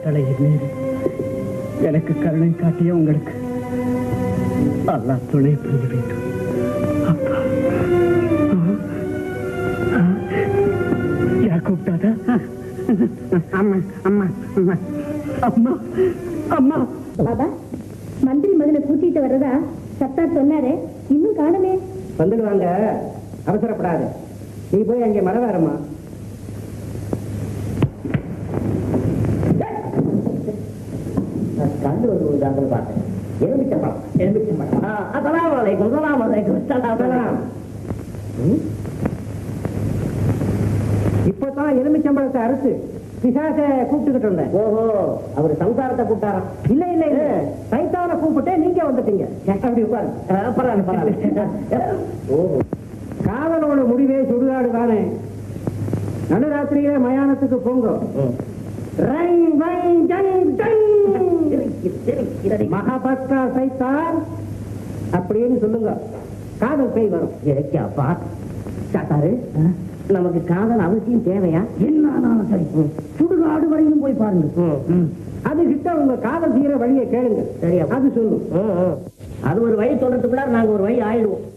கட்டளையின் மீது எனக்கு கருணை காட்டிய உங்களுக்கு அல்லாஹ் துணை புரிய வேண்டும் அப்பா ஆ, ஆ. யாக்கூப் தாதா அம்மா அம்மா அம்மா அம்மா அம்மா பாபா மந்திரி மகனை கூட்டிட்டு வர்றதா சத்தார் சொன்னாரே இன்னும் காணமே வந்துடுவாங்க அவசரப்படாத நீ போய் அங்கே மரவாரம்மா கண்டு வந்து ஒரு தாங்கள் பார்த்தேன் எலுமிச்சம் பழம் எலுமிச்சம் பழம் அசலாம் வலைக்கும் சலாம் வலைக்கும் சலாம் இப்பதான் எலுமிச்சம்பழத்தை அறுத்து பிசாச கூப்பிட்டுக்கிட்டு இருந்தேன் ஓஹோ அவர் சம்சாரத்தை கூப்பிட்டாராம் இல்ல இல்ல இல்ல சைத்தான கூப்பிட்டே நீங்க வந்துட்டீங்க அப்படி உட்காரு பரவாயில்ல பரவாயில்ல ஓஹோ காதலோட முடிவே சுடுகாடு தானே நடுராத்திரியில மயானத்துக்கு போங்க ரைங், வைங், ஜங், ஜங். மகாபத்ரா சைத்தான் அப்படின்னு சொல்லுங்க காதல் பேய் வரும் ஏச்சாப்பா சாத்தாரு நமக்கு காதல் அவசியம் தேவையா என்னாலும் சரி சுடுகாடு வரையும் போய் பாருங்க அது கிட்ட உங்க காதல் தீர வழியை கேளுங்க சரியா அது சொல்லும் அது ஒரு வழி சொல்றதுக்குள்ள நாங்க ஒரு வழி ஆயிடுவோம்